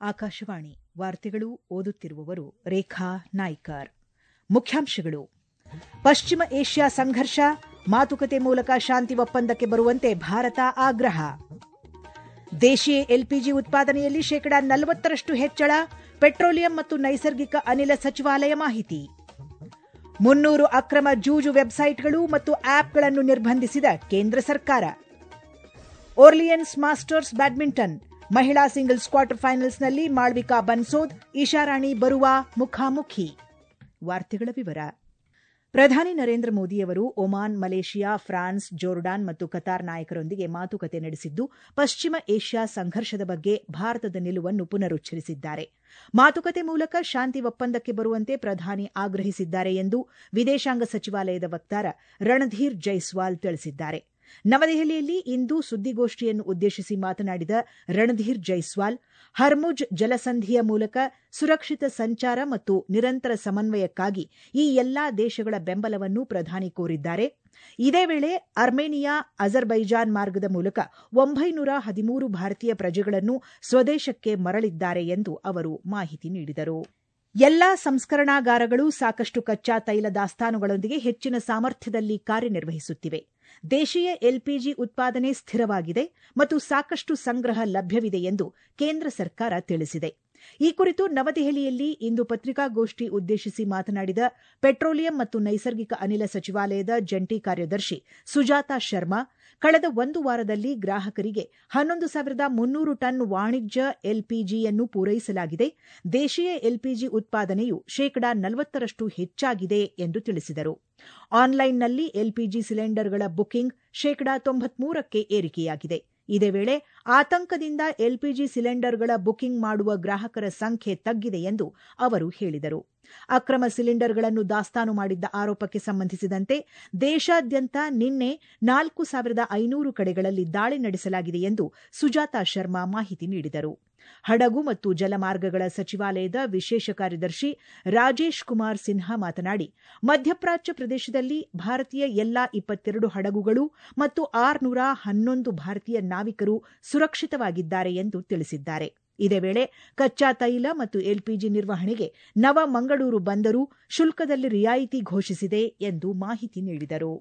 ಆಕಾಶವಾಣಿ ವಾರ್ತೆಗಳು ಓದುತ್ತಿರುವವರು ರೇಖಾ ನಾಯ್ಕರ್ ಮುಖ್ಯಾಂಶಗಳು ಪಶ್ಚಿಮ ಏಷ್ಯಾ ಸಂಘರ್ಷ ಮಾತುಕತೆ ಮೂಲಕ ಶಾಂತಿ ಒಪ್ಪಂದಕ್ಕೆ ಬರುವಂತೆ ಭಾರತ ಆಗ್ರಹ ದೇಶೀಯ ಎಲ್ಪಿಜಿ ಉತ್ಪಾದನೆಯಲ್ಲಿ ಶೇಕಡಾ ನಲವತ್ತರಷ್ಟು ಹೆಚ್ಚಳ ಪೆಟ್ರೋಲಿಯಂ ಮತ್ತು ನೈಸರ್ಗಿಕ ಅನಿಲ ಸಚಿವಾಲಯ ಮಾಹಿತಿ ಮುನ್ನೂರು ಅಕ್ರಮ ಜೂಜು ವೆಬ್ಸೈಟ್ಗಳು ಮತ್ತು ಆಪ್ಗಳನ್ನು ನಿರ್ಬಂಧಿಸಿದ ಕೇಂದ್ರ ಸರ್ಕಾರ ಓರ್ಲಿಯನ್ಸ್ ಮಾಸ್ಟರ್ಸ್ ಬ್ಯಾಡ್ಮಿಂಟನ್ ಮಹಿಳಾ ಸಿಂಗಲ್ಸ್ ಕ್ವಾರ್ಟರ್ ಫೈನಲ್ಸ್ನಲ್ಲಿ ಮಾಳ್ವಿಕಾ ಬನ್ಸೋದ್ ಇಶಾರಾಣಿ ಬರುವ ಮುಖಾಮುಖಿ ವಾರ್ತೆಗಳ ವಿವರ ಪ್ರಧಾನಿ ನರೇಂದ್ರ ಮೋದಿಯವರು ಒಮಾನ್ ಮಲೇಷಿಯಾ ಫ್ರಾನ್ಸ್ ಜೋರ್ಡಾನ್ ಮತ್ತು ಕತಾರ್ ನಾಯಕರೊಂದಿಗೆ ಮಾತುಕತೆ ನಡೆಸಿದ್ದು ಪಶ್ಚಿಮ ಏಷ್ಯಾ ಸಂಘರ್ಷದ ಬಗ್ಗೆ ಭಾರತದ ನಿಲುವನ್ನು ಪುನರುಚ್ಚರಿಸಿದ್ದಾರೆ ಮಾತುಕತೆ ಮೂಲಕ ಶಾಂತಿ ಒಪ್ಪಂದಕ್ಕೆ ಬರುವಂತೆ ಪ್ರಧಾನಿ ಆಗ್ರಹಿಸಿದ್ದಾರೆ ಎಂದು ವಿದೇಶಾಂಗ ಸಚಿವಾಲಯದ ವಕ್ತಾರ ರಣಧೀರ್ ಜೈಸ್ವಾಲ್ ತಿಳಿಸಿದ್ದಾರೆ ನವದೆಹಲಿಯಲ್ಲಿ ಇಂದು ಸುದ್ದಿಗೋಷ್ಠಿಯನ್ನು ಉದ್ದೇಶಿಸಿ ಮಾತನಾಡಿದ ರಣಧೀರ್ ಜೈಸ್ವಾಲ್ ಹರ್ಮುಜ್ ಜಲಸಂಧಿಯ ಮೂಲಕ ಸುರಕ್ಷಿತ ಸಂಚಾರ ಮತ್ತು ನಿರಂತರ ಸಮನ್ವಯಕ್ಕಾಗಿ ಈ ಎಲ್ಲಾ ದೇಶಗಳ ಬೆಂಬಲವನ್ನು ಪ್ರಧಾನಿ ಕೋರಿದ್ದಾರೆ ಇದೇ ವೇಳೆ ಅರ್ಮೇನಿಯಾ ಅಜರ್ಬೈಜಾನ್ ಮಾರ್ಗದ ಮೂಲಕ ಒಂಬೈನೂರ ಹದಿಮೂರು ಭಾರತೀಯ ಪ್ರಜೆಗಳನ್ನು ಸ್ವದೇಶಕ್ಕೆ ಮರಳಿದ್ದಾರೆ ಎಂದು ಅವರು ಮಾಹಿತಿ ನೀಡಿದರು ಎಲ್ಲಾ ಸಂಸ್ಕರಣಾಗಾರಗಳು ಸಾಕಷ್ಟು ಕಚ್ಚಾ ತೈಲ ದಾಸ್ತಾನುಗಳೊಂದಿಗೆ ಹೆಚ್ಚಿನ ಸಾಮರ್ಥ್ಯದಲ್ಲಿ ಕಾರ್ಯನಿರ್ವಹಿಸುತ್ತಿವೆ ದೇಶೀಯ ಎಲ್ಪಿಜಿ ಉತ್ಪಾದನೆ ಸ್ಥಿರವಾಗಿದೆ ಮತ್ತು ಸಾಕಷ್ಟು ಸಂಗ್ರಹ ಲಭ್ಯವಿದೆ ಎಂದು ಕೇಂದ್ರ ಸರ್ಕಾರ ತಿಳಿಸಿದೆ ಈ ಕುರಿತು ನವದೆಹಲಿಯಲ್ಲಿ ಇಂದು ಪತ್ರಿಕಾಗೋಷ್ಠಿ ಉದ್ದೇಶಿಸಿ ಮಾತನಾಡಿದ ಪೆಟ್ರೋಲಿಯಂ ಮತ್ತು ನೈಸರ್ಗಿಕ ಅನಿಲ ಸಚಿವಾಲಯದ ಜಂಟಿ ಕಾರ್ಯದರ್ಶಿ ಸುಜಾತಾ ಶರ್ಮಾ ಕಳೆದ ಒಂದು ವಾರದಲ್ಲಿ ಗ್ರಾಹಕರಿಗೆ ಹನ್ನೊಂದು ಸಾವಿರದ ಮುನ್ನೂರು ಟನ್ ವಾಣಿಜ್ಯ ಎಲ್ಪಿಜಿಯನ್ನು ಪೂರೈಸಲಾಗಿದೆ ದೇಶೀಯ ಎಲ್ಪಿಜಿ ಉತ್ಪಾದನೆಯು ಶೇಕಡಾ ನಲವತ್ತರಷ್ಟು ಹೆಚ್ಚಾಗಿದೆ ಎಂದು ತಿಳಿಸಿದರು ಆನ್ಲೈನ್ನಲ್ಲಿ ಎಲ್ಪಿಜಿ ಸಿಲಿಂಡರ್ಗಳ ಬುಕಿಂಗ್ ಶೇಕಡಾ ತೊಂಬತ್ಮೂರಕ್ಕೆ ಏರಿಕೆಯಾಗಿದೆ ಇದೇ ವೇಳೆ ಆತಂಕದಿಂದ ಎಲ್ಪಿಜಿ ಸಿಲಿಂಡರ್ಗಳ ಬುಕಿಂಗ್ ಮಾಡುವ ಗ್ರಾಹಕರ ಸಂಖ್ಯೆ ತಗ್ಗಿದೆ ಎಂದು ಅವರು ಹೇಳಿದರು ಅಕ್ರಮ ಸಿಲಿಂಡರ್ಗಳನ್ನು ದಾಸ್ತಾನು ಮಾಡಿದ್ದ ಆರೋಪಕ್ಕೆ ಸಂಬಂಧಿಸಿದಂತೆ ದೇಶಾದ್ಯಂತ ನಿನ್ನೆ ನಾಲ್ಕು ಸಾವಿರದ ಐನೂರು ಕಡೆಗಳಲ್ಲಿ ದಾಳಿ ನಡೆಸಲಾಗಿದೆ ಎಂದು ಸುಜಾತಾ ಶರ್ಮಾ ಮಾಹಿತಿ ನೀಡಿದರು ಹಡಗು ಮತ್ತು ಜಲಮಾರ್ಗಗಳ ಸಚಿವಾಲಯದ ವಿಶೇಷ ಕಾರ್ಯದರ್ಶಿ ರಾಜೇಶ್ ಕುಮಾರ್ ಸಿನ್ಹಾ ಮಾತನಾಡಿ ಮಧ್ಯಪ್ರಾಚ್ಯ ಪ್ರದೇಶದಲ್ಲಿ ಭಾರತೀಯ ಎಲ್ಲಾ ಇಪ್ಪತ್ತೆರಡು ಹಡಗುಗಳು ಮತ್ತು ಆರುನೂರ ಹನ್ನೊಂದು ಭಾರತೀಯ ನಾವಿಕರು ಸುರಕ್ಷಿತವಾಗಿದ್ದಾರೆ ಎಂದು ತಿಳಿಸಿದ್ದಾರೆ ಇದೇ ವೇಳೆ ಕಚ್ಚಾ ತೈಲ ಮತ್ತು ಎಲ್ಪಿಜಿ ನಿರ್ವಹಣೆಗೆ ನವ ಮಂಗಳೂರು ಬಂದರು ಶುಲ್ಕದಲ್ಲಿ ರಿಯಾಯಿತಿ ಘೋಷಿಸಿದೆ ಎಂದು ಮಾಹಿತಿ ನೀಡಿದರು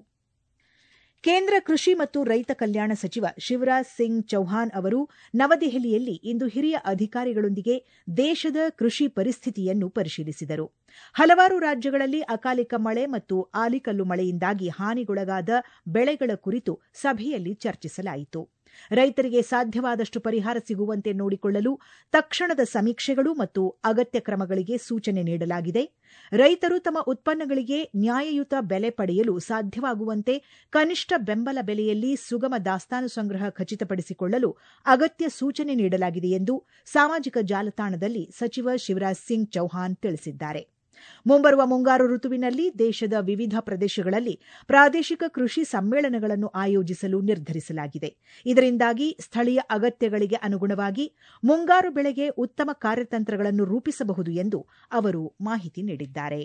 ಕೇಂದ್ರ ಕೃಷಿ ಮತ್ತು ರೈತ ಕಲ್ಯಾಣ ಸಚಿವ ಶಿವರಾಜ್ ಸಿಂಗ್ ಚೌಹಾಣ್ ಅವರು ನವದೆಹಲಿಯಲ್ಲಿ ಇಂದು ಹಿರಿಯ ಅಧಿಕಾರಿಗಳೊಂದಿಗೆ ದೇಶದ ಕೃಷಿ ಪರಿಸ್ಥಿತಿಯನ್ನು ಪರಿಶೀಲಿಸಿದರು ಹಲವಾರು ರಾಜ್ಯಗಳಲ್ಲಿ ಅಕಾಲಿಕ ಮಳೆ ಮತ್ತು ಆಲಿಕಲ್ಲು ಮಳೆಯಿಂದಾಗಿ ಹಾನಿಗೊಳಗಾದ ಬೆಳೆಗಳ ಕುರಿತು ಸಭೆಯಲ್ಲಿ ಚರ್ಚಿಸಲಾಯಿತು ರೈತರಿಗೆ ಸಾಧ್ಯವಾದಷ್ಟು ಪರಿಹಾರ ಸಿಗುವಂತೆ ನೋಡಿಕೊಳ್ಳಲು ತಕ್ಷಣದ ಸಮೀಕ್ಷೆಗಳು ಮತ್ತು ಅಗತ್ಯ ಕ್ರಮಗಳಿಗೆ ಸೂಚನೆ ನೀಡಲಾಗಿದೆ ರೈತರು ತಮ್ಮ ಉತ್ಪನ್ನಗಳಿಗೆ ನ್ಯಾಯಯುತ ಬೆಲೆ ಪಡೆಯಲು ಸಾಧ್ಯವಾಗುವಂತೆ ಕನಿಷ್ಠ ಬೆಂಬಲ ಬೆಲೆಯಲ್ಲಿ ಸುಗಮ ದಾಸ್ತಾನು ಸಂಗ್ರಹ ಖಚಿತಪಡಿಸಿಕೊಳ್ಳಲು ಅಗತ್ಯ ಸೂಚನೆ ನೀಡಲಾಗಿದೆ ಎಂದು ಸಾಮಾಜಿಕ ಜಾಲತಾಣದಲ್ಲಿ ಸಚಿವ ಶಿವರಾಜ್ ಸಿಂಗ್ ಚೌಹಾಣ್ ತಿಳಿಸಿದ್ದಾರೆ ಮುಂಬರುವ ಮುಂಗಾರು ಋತುವಿನಲ್ಲಿ ದೇಶದ ವಿವಿಧ ಪ್ರದೇಶಗಳಲ್ಲಿ ಪ್ರಾದೇಶಿಕ ಕೃಷಿ ಸಮ್ಮೇಳನಗಳನ್ನು ಆಯೋಜಿಸಲು ನಿರ್ಧರಿಸಲಾಗಿದೆ ಇದರಿಂದಾಗಿ ಸ್ಥಳೀಯ ಅಗತ್ಯಗಳಿಗೆ ಅನುಗುಣವಾಗಿ ಮುಂಗಾರು ಬೆಳೆಗೆ ಉತ್ತಮ ಕಾರ್ಯತಂತ್ರಗಳನ್ನು ರೂಪಿಸಬಹುದು ಎಂದು ಅವರು ಮಾಹಿತಿ ನೀಡಿದ್ದಾರೆ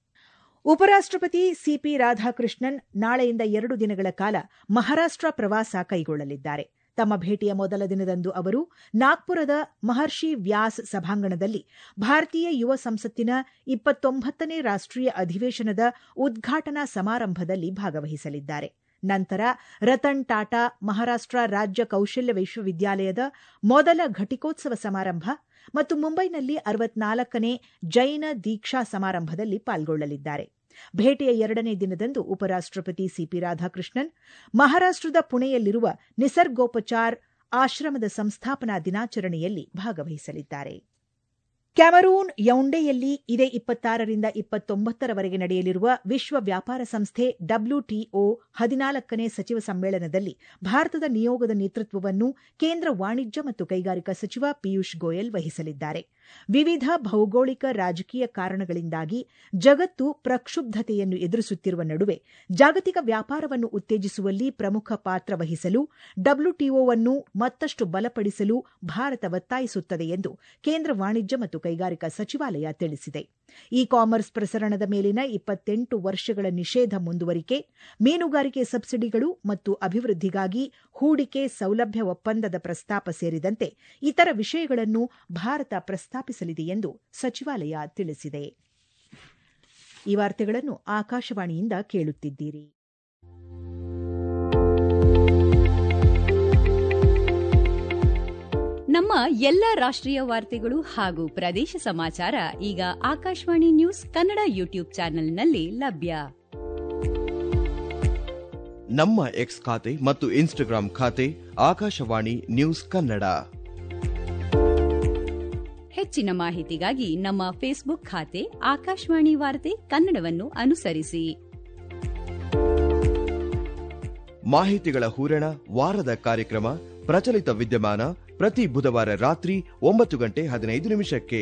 ಉಪರಾಷ್ಟಪತಿ ಸಿಪಿ ರಾಧಾಕೃಷ್ಣನ್ ನಾಳೆಯಿಂದ ಎರಡು ದಿನಗಳ ಕಾಲ ಮಹಾರಾಷ್ಟ ಪ್ರವಾಸ ಕೈಗೊಳ್ಳಲಿದ್ದಾರೆ ತಮ್ಮ ಭೇಟಿಯ ಮೊದಲ ದಿನದಂದು ಅವರು ನಾಗ್ಪುರದ ಮಹರ್ಷಿ ವ್ಯಾಸ್ ಸಭಾಂಗಣದಲ್ಲಿ ಭಾರತೀಯ ಯುವ ಸಂಸತ್ತಿನ ಇಪ್ಪತ್ತೊಂಬತ್ತನೇ ರಾಷ್ಟೀಯ ಅಧಿವೇಶನದ ಉದ್ಘಾಟನಾ ಸಮಾರಂಭದಲ್ಲಿ ಭಾಗವಹಿಸಲಿದ್ದಾರೆ ನಂತರ ರತನ್ ಟಾಟಾ ಮಹಾರಾಷ್ಟ ರಾಜ್ಯ ಕೌಶಲ್ಯ ವಿಶ್ವವಿದ್ಯಾಲಯದ ಮೊದಲ ಘಟಿಕೋತ್ಸವ ಸಮಾರಂಭ ಮತ್ತು ಮುಂಬೈನಲ್ಲಿ ಅರವತ್ನಾಲ್ಕನೇ ಜೈನ ದೀಕ್ಷಾ ಸಮಾರಂಭದಲ್ಲಿ ಪಾಲ್ಗೊಳ್ಳಲಿದ್ದಾರೆ ಭೇಟಿಯ ಎರಡನೇ ದಿನದಂದು ಉಪರಾಷ್ಟಪತಿ ಸಿಪಿ ರಾಧಾಕೃಷ್ಣನ್ ಮಹಾರಾಷ್ಟದ ಪುಣೆಯಲ್ಲಿರುವ ನಿಸರ್ಗೋಪಚಾರ್ ಆಶ್ರಮದ ಸಂಸ್ಥಾಪನಾ ದಿನಾಚರಣೆಯಲ್ಲಿ ಭಾಗವಹಿಸಲಿದ್ದಾರೆ ಕ್ಯಾಮರೂನ್ ಯೌಂಡೆಯಲ್ಲಿ ಇದೇ ಇಪ್ಪತ್ತಾರರಿಂದ ಇಪ್ಪತ್ತೊಂಬತ್ತರವರೆಗೆ ನಡೆಯಲಿರುವ ವಿಶ್ವ ವ್ಯಾಪಾರ ಸಂಸ್ಥೆ ಡಬ್ಲ್ಯೂಟಿಒ ಹದಿನಾಲ್ಕನೇ ಸಚಿವ ಸಮ್ಮೇಳನದಲ್ಲಿ ಭಾರತದ ನಿಯೋಗದ ನೇತೃತ್ವವನ್ನು ಕೇಂದ್ರ ವಾಣಿಜ್ಯ ಮತ್ತು ಕೈಗಾರಿಕಾ ಸಚಿವ ಪಿಯೂಷ್ ಗೋಯಲ್ ವಹಿಸಲಿದ್ದಾರೆ ವಿವಿಧ ಭೌಗೋಳಿಕ ರಾಜಕೀಯ ಕಾರಣಗಳಿಂದಾಗಿ ಜಗತ್ತು ಪ್ರಕ್ಷುಬ್ಧತೆಯನ್ನು ಎದುರಿಸುತ್ತಿರುವ ನಡುವೆ ಜಾಗತಿಕ ವ್ಯಾಪಾರವನ್ನು ಉತ್ತೇಜಿಸುವಲ್ಲಿ ಪ್ರಮುಖ ಪಾತ್ರ ವಹಿಸಲು ಡಬ್ಲ್ಯೂಟಿಒವನ್ನು ಮತ್ತಷ್ಟು ಬಲಪಡಿಸಲು ಭಾರತ ಒತ್ತಾಯಿಸುತ್ತದೆ ಎಂದು ಕೇಂದ್ರ ವಾಣಿಜ್ಯ ಮತ್ತು ಕೈಗಾರಿಕಾ ಸಚಿವಾಲಯ ತಿಳಿಸಿದೆ ಇ ಕಾಮರ್ಸ್ ಪ್ರಸರಣದ ಮೇಲಿನ ಇಪ್ಪತ್ತೆಂಟು ವರ್ಷಗಳ ನಿಷೇಧ ಮುಂದುವರಿಕೆ ಮೀನುಗಾರಿಕೆ ಸಬ್ಸಿಡಿಗಳು ಮತ್ತು ಅಭಿವೃದ್ಧಿಗಾಗಿ ಹೂಡಿಕೆ ಸೌಲಭ್ಯ ಒಪ್ಪಂದದ ಪ್ರಸ್ತಾಪ ಸೇರಿದಂತೆ ಇತರ ವಿಷಯಗಳನ್ನು ಭಾರತ ಪ್ರಸ್ತಾಪಿಸಲಿದೆ ಎಂದು ಸಚಿವಾಲಯ ತಿಳಿಸಿದೆ ಈ ವಾರ್ತೆಗಳನ್ನು ಆಕಾಶವಾಣಿಯಿಂದ ಕೇಳುತ್ತಿದ್ದೀರಿ ನಮ್ಮ ಎಲ್ಲ ರಾಷ್ಟ್ರೀಯ ವಾರ್ತೆಗಳು ಹಾಗೂ ಪ್ರದೇಶ ಸಮಾಚಾರ ಈಗ ಆಕಾಶವಾಣಿ ನ್ಯೂಸ್ ಕನ್ನಡ ಯೂಟ್ಯೂಬ್ ಚಾನೆಲ್ನಲ್ಲಿ ಲಭ್ಯ ನಮ್ಮ ಎಕ್ಸ್ ಖಾತೆ ಮತ್ತು ಇನ್ಸ್ಟಾಗ್ರಾಂ ಖಾತೆ ಆಕಾಶವಾಣಿ ನ್ಯೂಸ್ ಕನ್ನಡ ಹೆಚ್ಚಿನ ಮಾಹಿತಿಗಾಗಿ ನಮ್ಮ ಫೇಸ್ಬುಕ್ ಖಾತೆ ಆಕಾಶವಾಣಿ ವಾರ್ತೆ ಕನ್ನಡವನ್ನು ಅನುಸರಿಸಿ ಮಾಹಿತಿಗಳ ಹೂರಣ ವಾರದ ಕಾರ್ಯಕ್ರಮ ಪ್ರಚಲಿತ ವಿದ್ಯಮಾನ ಪ್ರತಿ ಬುಧವಾರ ರಾತ್ರಿ ಒಂಬತ್ತು ಗಂಟೆ ಹದಿನೈದು ನಿಮಿಷಕ್ಕೆ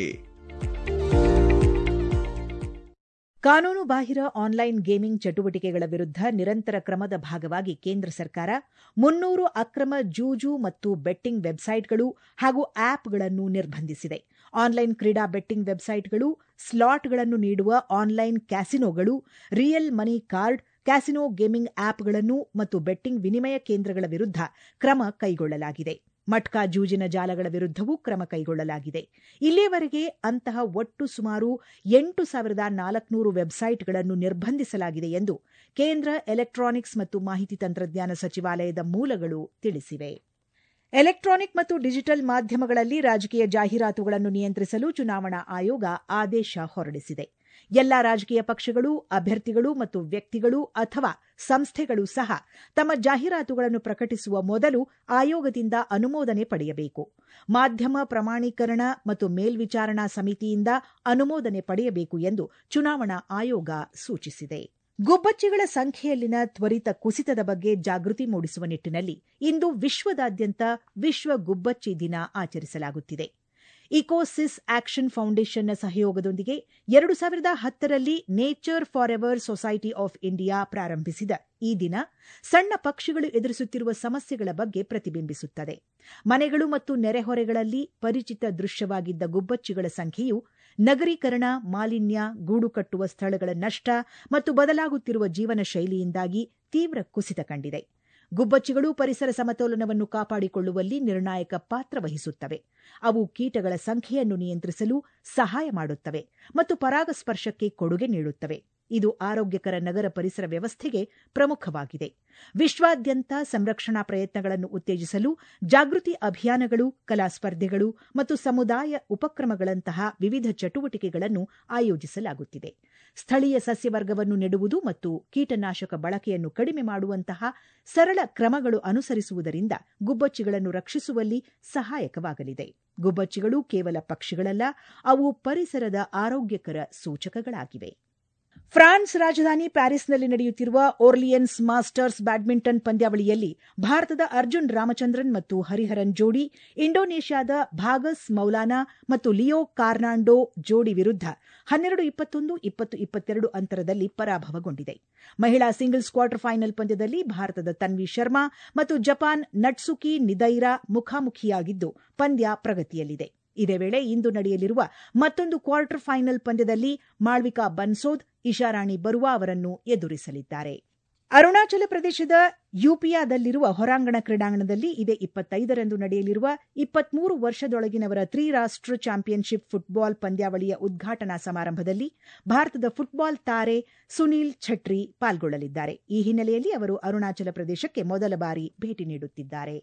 ಕಾನೂನು ಬಾಹಿರ ಆನ್ಲೈನ್ ಗೇಮಿಂಗ್ ಚಟುವಟಿಕೆಗಳ ವಿರುದ್ಧ ನಿರಂತರ ಕ್ರಮದ ಭಾಗವಾಗಿ ಕೇಂದ್ರ ಸರ್ಕಾರ ಮುನ್ನೂರು ಅಕ್ರಮ ಜೂಜು ಮತ್ತು ಬೆಟ್ಟಿಂಗ್ ವೆಬ್ಸೈಟ್ಗಳು ಹಾಗೂ ಆಪ್ಗಳನ್ನು ನಿರ್ಬಂಧಿಸಿದೆ ಆನ್ಲೈನ್ ಕ್ರೀಡಾ ಬೆಟ್ಟಿಂಗ್ ವೆಬ್ಸೈಟ್ಗಳು ಸ್ಲಾಟ್ಗಳನ್ನು ನೀಡುವ ಆನ್ಲೈನ್ ಕ್ಯಾಸಿನೋಗಳು real money card casino gaming ಆಪ್ಗಳನ್ನು ಮತ್ತು ಬೆಟ್ಟಿಂಗ್ ವಿನಿಮಯ ಕೇಂದ್ರಗಳ ವಿರುದ್ಧ ಕ್ರಮ ಕೈಗೊಳ್ಳಲಾಗಿದೆ ಮಟ್ಕಾ ಜೂಜಿನ ಜಾಲಗಳ ವಿರುದ್ಧವೂ ಕ್ರಮ ಕೈಗೊಳ್ಳಲಾಗಿದೆ ಇಲ್ಲಿಯವರೆಗೆ ಅಂತಹ ಒಟ್ಟು ಸುಮಾರು ಎಂಟು ಸಾವಿರದ ನಾಲ್ಕುನೂರು ವೆಬ್ಸೈಟ್ಗಳನ್ನು ನಿರ್ಬಂಧಿಸಲಾಗಿದೆ ಎಂದು ಕೇಂದ್ರ ಎಲೆಕ್ಟ್ರಾನಿಕ್ಸ್ ಮತ್ತು ಮಾಹಿತಿ ತಂತ್ರಜ್ಞಾನ ಸಚಿವಾಲಯದ ಮೂಲಗಳು ತಿಳಿಸಿವೆ ಎಲೆಕ್ಟ್ರಾನಿಕ್ ಮತ್ತು ಡಿಜಿಟಲ್ ಮಾಧ್ಯಮಗಳಲ್ಲಿ ರಾಜಕೀಯ ಜಾಹೀರಾತುಗಳನ್ನು ನಿಯಂತ್ರಿಸಲು ಚುನಾವಣಾ ಆಯೋಗ ಆದೇಶ ಹೊರಡಿಸಿದೆ ಎಲ್ಲಾ ರಾಜಕೀಯ ಪಕ್ಷಗಳು ಅಭ್ಯರ್ಥಿಗಳು ಮತ್ತು ವ್ಯಕ್ತಿಗಳು ಅಥವಾ ಸಂಸ್ಥೆಗಳು ಸಹ ತಮ್ಮ ಜಾಹೀರಾತುಗಳನ್ನು ಪ್ರಕಟಿಸುವ ಮೊದಲು ಆಯೋಗದಿಂದ ಅನುಮೋದನೆ ಪಡೆಯಬೇಕು ಮಾಧ್ಯಮ ಪ್ರಮಾಣೀಕರಣ ಮತ್ತು ಮೇಲ್ವಿಚಾರಣಾ ಸಮಿತಿಯಿಂದ ಅನುಮೋದನೆ ಪಡೆಯಬೇಕು ಎಂದು ಚುನಾವಣಾ ಆಯೋಗ ಸೂಚಿಸಿದೆ ಗುಬ್ಬಚ್ಚಿಗಳ ಸಂಖ್ಯೆಯಲ್ಲಿನ ತ್ವರಿತ ಕುಸಿತದ ಬಗ್ಗೆ ಜಾಗೃತಿ ಮೂಡಿಸುವ ನಿಟ್ಟಿನಲ್ಲಿ ಇಂದು ವಿಶ್ವದಾದ್ಯಂತ ವಿಶ್ವ ಗುಬ್ಬಚ್ಚಿ ದಿನ ಆಚರಿಸಲಾಗುತ್ತಿದೆ ಇಕೋಸಿಸ್ ಆಕ್ಷನ್ ಫೌಂಡೇಶನ್ನ ಸಹಯೋಗದೊಂದಿಗೆ ಎರಡು ಸಾವಿರದ ಹತ್ತರಲ್ಲಿ nature forever society of India ಪ್ರಾರಂಭಿಸಿದ ಈ ದಿನ ಸಣ್ಣ ಪಕ್ಷಿಗಳು ಎದುರಿಸುತ್ತಿರುವ ಸಮಸ್ಯೆಗಳ ಬಗ್ಗೆ ಪ್ರತಿಬಿಂಬಿಸುತ್ತದೆ ಮನೆಗಳು ಮತ್ತು ನೆರೆಹೊರೆಗಳಲ್ಲಿ ಪರಿಚಿತ ದೃಶ್ಯವಾಗಿದ್ದ ಗುಬ್ಬಚ್ಚಿಗಳ ಸಂಖ್ಯೆಯು ನಗರೀಕರಣ ಮಾಲಿನ್ಯ ಗೂಡು ಕಟ್ಟುವ ಸ್ಥಳಗಳ ನಷ್ಟ ಮತ್ತು ಬದಲಾಗುತ್ತಿರುವ ಜೀವನ ಶೈಲಿಯಿಂದಾಗಿ ತೀವ್ರ ಕುಸಿತ ಕಂಡಿದೆ ಗುಬ್ಬಚ್ಚಿಗಳು ಪರಿಸರ ಸಮತೋಲನವನ್ನು ಕಾಪಾಡಿಕೊಳ್ಳುವಲ್ಲಿ ನಿರ್ಣಾಯಕ ಪಾತ್ರ ವಹಿಸುತ್ತವೆ ಅವು ಕೀಟಗಳ ಸಂಖ್ಯೆಯನ್ನು ನಿಯಂತ್ರಿಸಲು ಸಹಾಯ ಮಾಡುತ್ತವೆ ಮತ್ತು ಪರಾಗಸ್ಪರ್ಶಕ್ಕೆ ಕೊಡುಗೆ ನೀಡುತ್ತವೆ ಇದು ಆರೋಗ್ಯಕರ ನಗರ ಪರಿಸರ ವ್ಯವಸ್ಥೆಗೆ ಪ್ರಮುಖವಾಗಿದೆ ವಿಶ್ವಾದ್ಯಂತ ಸಂರಕ್ಷಣಾ ಪ್ರಯತ್ನಗಳನ್ನು ಉತ್ತೇಜಿಸಲು ಜಾಗೃತಿ ಅಭಿಯಾನಗಳು ಕಲಾ ಸ್ಪರ್ಧೆಗಳು ಮತ್ತು ಸಮುದಾಯ ಉಪಕ್ರಮಗಳಂತಹ ವಿವಿಧ ಚಟುವಟಿಕೆಗಳನ್ನು ಆಯೋಜಿಸಲಾಗುತ್ತಿದೆ ಸ್ಥಳೀಯ ಸಸ್ಯವರ್ಗವನ್ನು ನೆಡುವುದು ಮತ್ತು ಕೀಟನಾಶಕ ಬಳಕೆಯನ್ನು ಕಡಿಮೆ ಮಾಡುವಂತಹ ಸರಳ ಕ್ರಮಗಳು ಅನುಸರಿಸುವುದರಿಂದ ಗುಬ್ಬಚ್ಚಿಗಳನ್ನು ರಕ್ಷಿಸುವಲ್ಲಿ ಸಹಾಯಕವಾಗಲಿದೆ ಗುಬ್ಬಚ್ಚಿಗಳು ಕೇವಲ ಪಕ್ಷಿಗಳಲ್ಲ ಅವು ಪರಿಸರದ ಆರೋಗ್ಯಕರ ಸೂಚಕಗಳಾಗಿವೆ ಫ್ರಾನ್ಸ್ ರಾಜಧಾನಿ ಪ್ಯಾರಿಸ್ನಲ್ಲಿ ನಡೆಯುತ್ತಿರುವ ಓರ್ಲಿಯನ್ಸ್ ಮಾಸ್ಟರ್ಸ್ ಬ್ಯಾಡ್ಮಿಂಟನ್ ಪಂದ್ಯಾವಳಿಯಲ್ಲಿ ಭಾರತದ ಅರ್ಜುನ್ ರಾಮಚಂದ್ರನ್ ಮತ್ತು ಹರಿಹರನ್ ಜೋಡಿ ಇಂಡೋನೇಷ್ಯಾದ ಭಾಗಸ್ ಮೌಲಾನಾ ಮತ್ತು ಲಿಯೋ ಕಾರ್ನಾಂಡೋ ಜೋಡಿ ವಿರುದ್ಧ ಹನ್ನೆರಡು ಇಪ್ಪತ್ತೊಂದು ಇಪ್ಪತ್ತು ಇಪ್ಪತ್ತೆರಡು ಅಂತರದಲ್ಲಿ ಪರಾಭವಗೊಂಡಿದೆ ಮಹಿಳಾ ಸಿಂಗಲ್ಸ್ ಕ್ವಾರ್ಟರ್ ಫೈನಲ್ ಪಂದ್ಯದಲ್ಲಿ ಭಾರತದ ತನ್ವಿ ಶರ್ಮಾ ಮತ್ತು ಜಪಾನ್ ನಟ್ಸುಕಿ ನಿದೈರಾ ಮುಖಾಮುಖಿಯಾಗಿದ್ದು ಪಂದ್ಯ ಪ್ರಗತಿಯಲ್ಲಿದೆ ಇದೇ ವೇಳೆ ಇಂದು ನಡೆಯಲಿರುವ ಮತ್ತೊಂದು ಕ್ವಾರ್ಟರ್ ಫೈನಲ್ ಪಂದ್ಯದಲ್ಲಿ ಮಾಳ್ವಿಕಾ ಬನ್ಸೋದ್ ಇಶಾರಾಣಿ ಬರುವಾ ಅವರನ್ನು ಎದುರಿಸಲಿದ್ದಾರೆ ಅರುಣಾಚಲ ಪ್ರದೇಶದ ಯುಪಿಯಾದಲ್ಲಿರುವ ಹೊರಾಂಗಣ ಕ್ರೀಡಾಂಗಣದಲ್ಲಿ ಇದೇ ಇಪ್ಪತ್ತೈದರಂದು ನಡೆಯಲಿರುವ ಇಪ್ಪತ್ಮೂರು ವರ್ಷದೊಳಗಿನವರ ತ್ರಿರಾಷ್ಟ್ರ ಚಾಂಪಿಯನ್ಶಿಪ್ ಫುಟ್ಬಾಲ್ ಪಂದ್ಯಾವಳಿಯ ಉದ್ಘಾಟನಾ ಸಮಾರಂಭದಲ್ಲಿ ಭಾರತದ ಫುಟ್ಬಾಲ್ ತಾರೆ ಸುನೀಲ್ ಛಟ್ರಿ ಪಾಲ್ಗೊಳ್ಳಲಿದ್ದಾರೆ ಈ ಹಿನ್ನೆಲೆಯಲ್ಲಿ ಅವರು ಅರುಣಾಚಲ ಪ್ರದೇಶಕ್ಕೆ ಮೊದಲ ಬಾರಿ ಭೇಟಿ ನೀಡುತ್ತಿದ್ದಾರೆ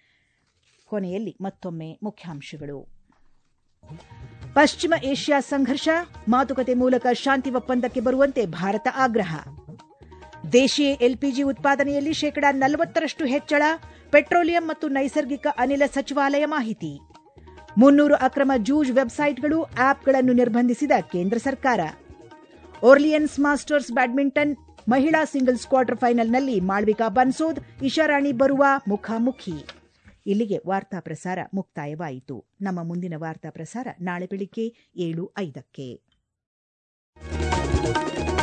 ಕೊನೆಯಲ್ಲಿ ಮತ್ತೊಮ್ಮೆ ಮುಖ್ಯಾಂಶಗಳು ಪಶ್ಚಿಮ ಏಷ್ಯಾ ಸಂಘರ್ಷ ಮಾತುಕತೆ ಮೂಲಕ ಶಾಂತಿ ಒಪ್ಪಂದಕ್ಕೆ ಬರುವಂತೆ ಭಾರತ ಆಗ್ರಹ ದೇಶೀಯ ಎಲ್ಪಿಜಿ ಉತ್ಪಾದನೆಯಲ್ಲಿ ಶೇಕಡಾ ನಲವತ್ತರಷ್ಟು ಹೆಚ್ಚಳ ಪೆಟ್ರೋಲಿಯಂ ಮತ್ತು ನೈಸರ್ಗಿಕ ಅನಿಲ ಸಚಿವಾಲಯ ಮಾಹಿತಿ ಮುನ್ನೂರು ಅಕ್ರಮ ಜೂಜ್ ವೆಬ್ಸೈಟ್ಗಳು ಆಪ್ಗಳನ್ನು ನಿರ್ಬಂಧಿಸಿದ ಕೇಂದ್ರ ಸರ್ಕಾರ ಓರ್ಲಿಯನ್ಸ್ ಮಾಸ್ಟರ್ಸ್ ಬ್ಯಾಡ್ಮಿಂಟನ್ ಮಹಿಳಾ ಸಿಂಗಲ್ಸ್ ಕ್ವಾರ್ಟರ್ ಫೈನಲ್ನಲ್ಲಿ ಮಾಳ್ವಿಕಾ ಬನ್ಸೋದ್ ಇಶಾರಾಣಿ ಬರುವ ಮುಖಾಮುಖಿ ಇಲ್ಲಿಗೆ ವಾರ್ತಾ ಪ್ರಸಾರ ಮುಕ್ತಾಯವಾಯಿತು ನಮ್ಮ ಮುಂದಿನ ವಾರ್ತಾ ಪ್ರಸಾರ ನಾಳೆ ಬೆಳಿಗ್ಗೆ ಏಳು ಐದಕ್ಕೆ